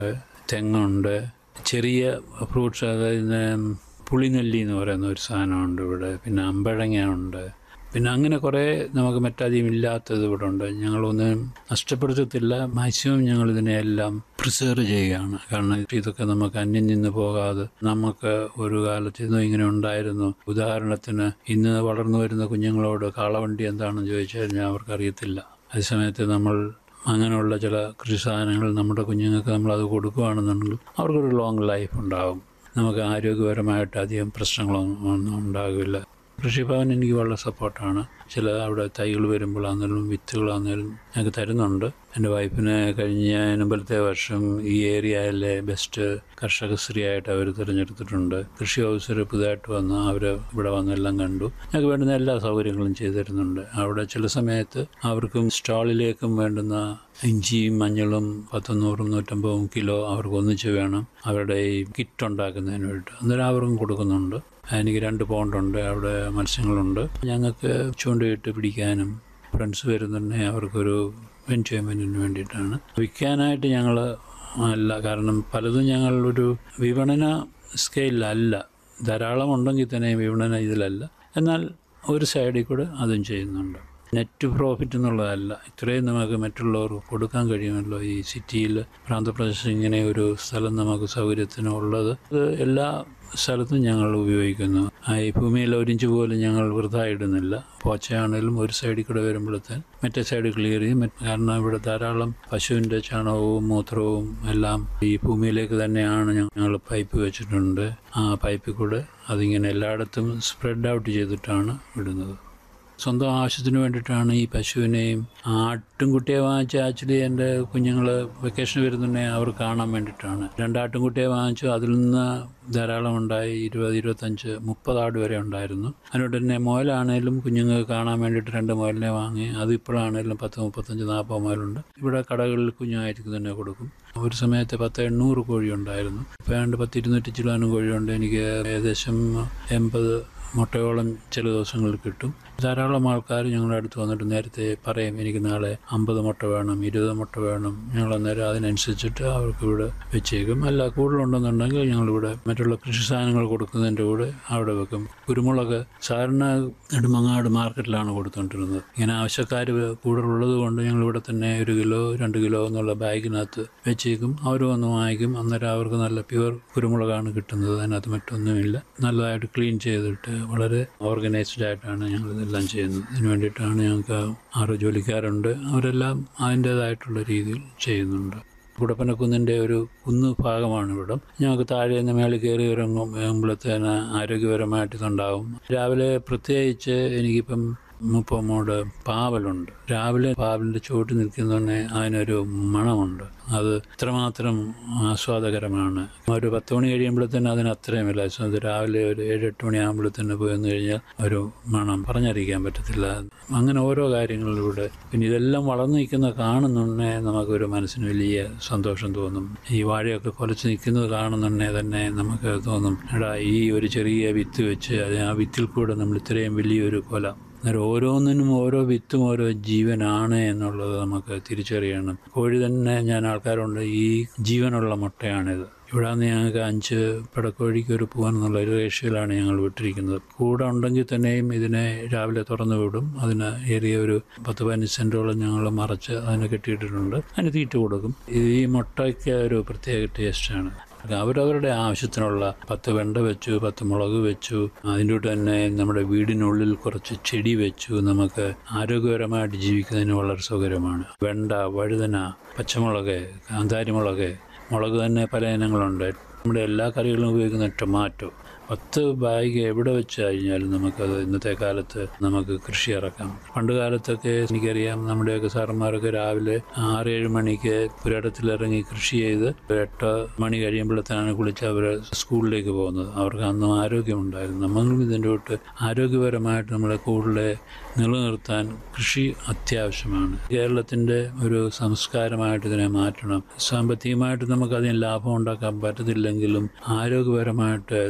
തെങ്ങുണ്ട് ചെറിയ ഫ്രൂട്ട്സ് അതായത് പുളിനെല്ലി എന്ന് പറയുന്ന ഒരു സാധനമുണ്ട് ഇവിടെ പിന്നെ അമ്പഴങ്ങ ഉണ്ട് പിന്നെ അങ്ങനെ കുറേ നമുക്ക് മറ്റധികം ഇല്ലാത്തത് ഇവിടെ ഉണ്ട് ഞങ്ങളൊന്നും നഷ്ടപ്പെടുത്തത്തില്ല മാക്സിമം ഞങ്ങൾ ഇതിനെയെല്ലാം പ്രിസർവ് ചെയ്യുകയാണ് കാരണം ഇതൊക്കെ നമുക്ക് അന്യം നിന്ന് പോകാതെ നമുക്ക് ഒരു കാലത്ത് ഇന്നും ഇങ്ങനെ ഉണ്ടായിരുന്നു ഉദാഹരണത്തിന് ഇന്ന് വളർന്നു വരുന്ന കുഞ്ഞുങ്ങളോട് കാളവണ്ടി എന്താണെന്ന് ചോദിച്ചു കഴിഞ്ഞാൽ അവർക്കറിയത്തില്ല അതേസമയത്ത് നമ്മൾ അങ്ങനെയുള്ള ചില കൃഷി സാധനങ്ങൾ നമ്മുടെ കുഞ്ഞുങ്ങൾക്ക് നമ്മളത് കൊടുക്കുകയാണെന്നുണ്ടെങ്കിൽ അവർക്കൊരു ലോങ് ലൈഫ് ഉണ്ടാകും നമുക്ക് ആരോഗ്യപരമായിട്ട് അധികം പ്രശ്നങ്ങളൊന്നും ഒന്നും ഉണ്ടാകില്ല കൃഷിഭവൻ എനിക്ക് വളരെ സപ്പോർട്ടാണ് ചില അവിടെ തൈകൾ വരുമ്പോഴാണെങ്കിലും വിത്തുകളാണെങ്കിലും ഞങ്ങൾക്ക് തരുന്നുണ്ട് എൻ്റെ വൈഫിന് കഴിഞ്ഞ മുമ്പലത്തെ വർഷം ഈ ഏരിയയിലെ ബെസ്റ്റ് കർഷക സ്ത്രീയായിട്ട് അവർ തിരഞ്ഞെടുത്തിട്ടുണ്ട് കൃഷി ഓഫീസർ പുതുതായിട്ട് വന്ന് അവർ ഇവിടെ വന്നെല്ലാം കണ്ടു ഞങ്ങൾക്ക് വേണ്ടുന്ന എല്ലാ സൗകര്യങ്ങളും ചെയ്തു തരുന്നുണ്ട് അവിടെ ചില സമയത്ത് അവർക്കും സ്റ്റാളിലേക്കും വേണ്ടുന്ന ഇഞ്ചിയും മഞ്ഞളും പത്തുനൂറും നൂറ്റമ്പതും കിലോ അവർക്ക് ഒന്നിച്ച് വേണം അവരുടെ ഈ കിറ്റ് ഉണ്ടാക്കുന്നതിന് വേണ്ടിയിട്ട് അന്നേരം അവർക്കും കൊടുക്കുന്നുണ്ട് എനിക്ക് രണ്ട് പോണ്ടുണ്ട് അവിടെ മത്സ്യങ്ങളുണ്ട് ഞങ്ങൾക്ക് ചൂണ്ടയിട്ട് പിടിക്കാനും ഫ്രണ്ട്സ് വരുന്നുണ്ടെങ്കിൽ അവർക്കൊരു എൻജോയ്മെൻറ്റിന് വേണ്ടിയിട്ടാണ് വിൽക്കാനായിട്ട് ഞങ്ങൾ അല്ല കാരണം പലതും ഞങ്ങൾ ഒരു വിപണന സ്കെയിലല്ല ധാരാളം ഉണ്ടെങ്കിൽ തന്നെ വിപണന ഇതിലല്ല എന്നാൽ ഒരു സൈഡിൽ കൂടെ അതും ചെയ്യുന്നുണ്ട് നെറ്റ് പ്രോഫിറ്റ് എന്നുള്ളതല്ല ഇത്രയും നമുക്ക് മറ്റുള്ളവർക്ക് കൊടുക്കാൻ കഴിയുമല്ലോ ഈ സിറ്റിയിൽ പ്രാന്തപ്രദേശത്ത് ഇങ്ങനെ ഒരു സ്ഥലം നമുക്ക് സൗകര്യത്തിന് ഉള്ളത് അത് എല്ലാ സ്ഥലത്തും ഞങ്ങൾ ഉപയോഗിക്കുന്നു ആ ഈ ഭൂമിയിൽ ഒരിഞ്ച് പോലും ഞങ്ങൾ വൃഥാ ഇടുന്നില്ല പോച്ചയാണെങ്കിലും ഒരു സൈഡിൽ കൂടെ വരുമ്പോഴത്തേന് മറ്റേ സൈഡ് ക്ലിയർ ചെയ്യും മറ്റ് കാരണം ഇവിടെ ധാരാളം പശുവിൻ്റെ ചാണകവും മൂത്രവും എല്ലാം ഈ ഭൂമിയിലേക്ക് തന്നെയാണ് ഞങ്ങൾ പൈപ്പ് വെച്ചിട്ടുണ്ട് ആ പൈപ്പിൽ കൂടെ അതിങ്ങനെ എല്ലായിടത്തും സ്പ്രെഡ് ഔട്ട് ചെയ്തിട്ടാണ് വിടുന്നത് സ്വന്തം ആവശ്യത്തിന് വേണ്ടിയിട്ടാണ് ഈ പശുവിനെയും ആട്ടുംകുട്ടിയെ വാങ്ങിച്ച് ആക്ച്വലി എൻ്റെ കുഞ്ഞുങ്ങൾ വെക്കേഷൻ വരുന്നുണ്ടെങ്കിൽ അവർ കാണാൻ വേണ്ടിയിട്ടാണ് രണ്ടാട്ടുംകുട്ടിയെ വാങ്ങിച്ചു അതിൽ നിന്ന് ധാരാളം ഉണ്ടായി ഇരുപത് ഇരുപത്തഞ്ച് മുപ്പത് ആട് വരെ ഉണ്ടായിരുന്നു അതിനോട് തന്നെ മുയലാണേലും കുഞ്ഞുങ്ങൾക്ക് കാണാൻ വേണ്ടിയിട്ട് രണ്ട് മുയലിനെ വാങ്ങി അത് ഇപ്പോഴാണേലും പത്ത് മുപ്പത്തഞ്ച് നാൽപ്പത് മുയലുണ്ട് ഇവിടെ കടകളിൽ കുഞ്ഞായിട്ട് തന്നെ കൊടുക്കും ഒരു സമയത്ത് പത്ത് എണ്ണൂറ് കോഴി ഉണ്ടായിരുന്നു ഇപ്പോൾ ഏതാണ്ട് പത്ത് ഇരുന്നൂറ്റി ചില്ലാനും കോഴിയുണ്ട് എനിക്ക് ഏകദേശം എൺപത് മുട്ടയോളം ചില ദിവസങ്ങളിൽ കിട്ടും ധാരാളം ആൾക്കാർ ഞങ്ങളുടെ അടുത്ത് വന്നിട്ട് നേരത്തെ പറയും എനിക്ക് നാളെ അമ്പത് മുട്ട വേണം ഇരുപത് മുട്ട വേണം ഞങ്ങൾ അന്നേരം അതിനനുസരിച്ചിട്ട് അവർക്ക് ഇവിടെ വെച്ചേക്കും അല്ല കൂടുതലുണ്ടെന്നുണ്ടെങ്കിൽ ഞങ്ങളിവിടെ മറ്റുള്ള കൃഷി സാധനങ്ങൾ കൊടുക്കുന്നതിൻ്റെ കൂടെ അവിടെ വെക്കും കുരുമുളക് സാധാരണ നെടുമങ്ങാട് മാർക്കറ്റിലാണ് കൊടുത്തുകൊണ്ടിരുന്നത് ഇങ്ങനെ ആവശ്യക്കാർ കൂടുതലുള്ളത് കൊണ്ട് ഞങ്ങളിവിടെ തന്നെ ഒരു കിലോ രണ്ട് കിലോ എന്നുള്ള ബാഗിനകത്ത് വെച്ചേക്കും അവർ വന്ന് വാങ്ങിക്കും അന്നേരം അവർക്ക് നല്ല പ്യുവർ കുരുമുളകാണ് കിട്ടുന്നത് അതിനകത്ത് മറ്റൊന്നുമില്ല നല്ലതായിട്ട് ക്ലീൻ ചെയ്തിട്ട് വളരെ ഓർഗനൈസ്ഡ് ആയിട്ടാണ് ഞങ്ങൾ ഇതെല്ലാം ചെയ്യുന്നത് ഇതിന് വേണ്ടിയിട്ടാണ് ഞങ്ങൾക്ക് ആറ് ജോലിക്കാരുണ്ട് അവരെല്ലാം അതിൻ്റേതായിട്ടുള്ള രീതിയിൽ ചെയ്യുന്നുണ്ട് കുടപ്പനക്കുന്നിൻ്റെ ഒരു കുന്ന് ഭാഗമാണ് ഇവിടം ഞങ്ങൾക്ക് താഴെ നിന്ന് മേളിൽ കയറി ഇറങ്ങുമ്പോഴത്തേന് ആരോഗ്യപരമായിട്ട് ഇതുണ്ടാവും രാവിലെ പ്രത്യേകിച്ച് എനിക്കിപ്പം മുപ്പമോട് പാവലുണ്ട് രാവിലെ പാവലിൻ്റെ ചുവട്ടിൽ നിൽക്കുന്നതന്നെ അതിനൊരു മണമുണ്ട് അത് ഇത്രമാത്രം ആസ്വാദകരമാണ് ഒരു പത്ത് മണി കഴിയുമ്പോഴത്തേന് അതിന് അത്രയും വില അത് രാവിലെ ഒരു ഏഴ് എട്ട് മണി ആകുമ്പോഴത്തേന് പോയി വന്നു കഴിഞ്ഞാൽ ഒരു മണം പറഞ്ഞറിയിക്കാൻ പറ്റത്തില്ല അങ്ങനെ ഓരോ കാര്യങ്ങളിലൂടെ പിന്നെ ഇതെല്ലാം വളർന്നു നിൽക്കുന്ന കാണുന്നുണ്ടേ നമുക്കൊരു മനസ്സിന് വലിയ സന്തോഷം തോന്നും ഈ വാഴയൊക്കെ കൊലച്ച് നിൽക്കുന്നത് കാണുന്നുണ്ടേ തന്നെ നമുക്ക് തോന്നും എടാ ഈ ഒരു ചെറിയ വിത്ത് വെച്ച് അത് ആ വിത്തിൽ കൂടെ നമ്മൾ ഇത്രയും വലിയൊരു കൊല അന്നേരം ഓരോന്നിനും ഓരോ വിത്തും ഓരോ ജീവനാണ് എന്നുള്ളത് നമുക്ക് തിരിച്ചറിയണം കോഴി തന്നെ ഞാൻ ആൾക്കാരുണ്ട് ഈ ജീവനുള്ള മുട്ടയാണിത് ഇവിടെ നിന്ന് ഞങ്ങൾക്ക് അഞ്ച് പടക്കോഴിക്ക് ഒരു പൂവൻ എന്നുള്ള ഒരു റേഷ്യയിലാണ് ഞങ്ങൾ വിട്ടിരിക്കുന്നത് കൂടെ ഉണ്ടെങ്കിൽ തന്നെയും ഇതിനെ രാവിലെ തുറന്നു വിടും അതിന് ഏറിയ ഒരു പത്ത് പതിനഞ്ച് സെൻറ്റോളം ഞങ്ങൾ മറച്ച് അതിനെ കെട്ടിയിട്ടിട്ടുണ്ട് അതിന് തീറ്റ കൊടുക്കും ഈ മുട്ടയ്ക്ക് ഒരു പ്രത്യേക ടേസ്റ്റാണ് അവരവരുടെ ആവശ്യത്തിനുള്ള പത്ത് വെണ്ട വെച്ചു പത്ത് മുളക് വെച്ചു അതിൻ്റെ കൂടെ തന്നെ നമ്മുടെ വീടിനുള്ളിൽ കുറച്ച് ചെടി വെച്ചു നമുക്ക് ആരോഗ്യപരമായിട്ട് ജീവിക്കുന്നതിന് വളരെ സൗകര്യമാണ് വെണ്ട വഴുതന പച്ചമുളക് കാന്താരിമുളക് മുളക് തന്നെ പല ഇനങ്ങളുണ്ട് നമ്മുടെ എല്ലാ കറികളും ഉപയോഗിക്കുന്ന ടൊമാറ്റോ പത്ത് ബാഗ് എവിടെ വെച്ച് കഴിഞ്ഞാലും നമുക്കത് ഇന്നത്തെ കാലത്ത് നമുക്ക് കൃഷി ഇറക്കാം പണ്ട് കാലത്തൊക്കെ എനിക്കറിയാം നമ്മുടെയൊക്കെ സാറന്മാരൊക്കെ രാവിലെ ആറേഴ് മണിക്ക് പുരടത്തിലിറങ്ങി കൃഷി ചെയ്ത് എട്ട് മണി കഴിയുമ്പോഴത്തേനാണ് കുളിച്ച് അവർ സ്കൂളിലേക്ക് പോകുന്നത് അവർക്ക് അന്നും ആരോഗ്യമുണ്ടായിരുന്നു നമ്മളും ഇതിൻ്റെ തൊട്ട് ആരോഗ്യപരമായിട്ട് നമ്മളെ കൂടുതൽ നിലനിർത്താൻ കൃഷി അത്യാവശ്യമാണ് കേരളത്തിൻ്റെ ഒരു സംസ്കാരമായിട്ട് ഇതിനെ മാറ്റണം സാമ്പത്തികമായിട്ട് നമുക്ക് അതിന് ലാഭം ഉണ്ടാക്കാൻ പറ്റത്തില്ലെങ്കിലും ആരോഗ്യപരമായിട്ട് ധാരാളം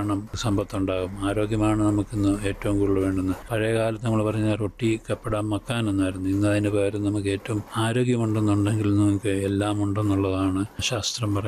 ധാരാളം സമ്പത്തുണ്ടാകും ആരോഗ്യമാണ് നമുക്കിന്ന് ഏറ്റവും കൂടുതൽ വേണ്ടുന്നത് പഴയ കാലത്ത് നമ്മൾ പറഞ്ഞ റൊട്ടി കപ്പട മക്കാൻ എന്നായിരുന്നു ഇന്ന് അതിന് പകരം നമുക്ക് ഏറ്റവും ആരോഗ്യമുണ്ടെന്നുണ്ടെങ്കിൽ നമുക്ക് എല്ലാം ഉണ്ടെന്നുള്ളതാണ് ശാസ്ത്രം പറയുന്നത്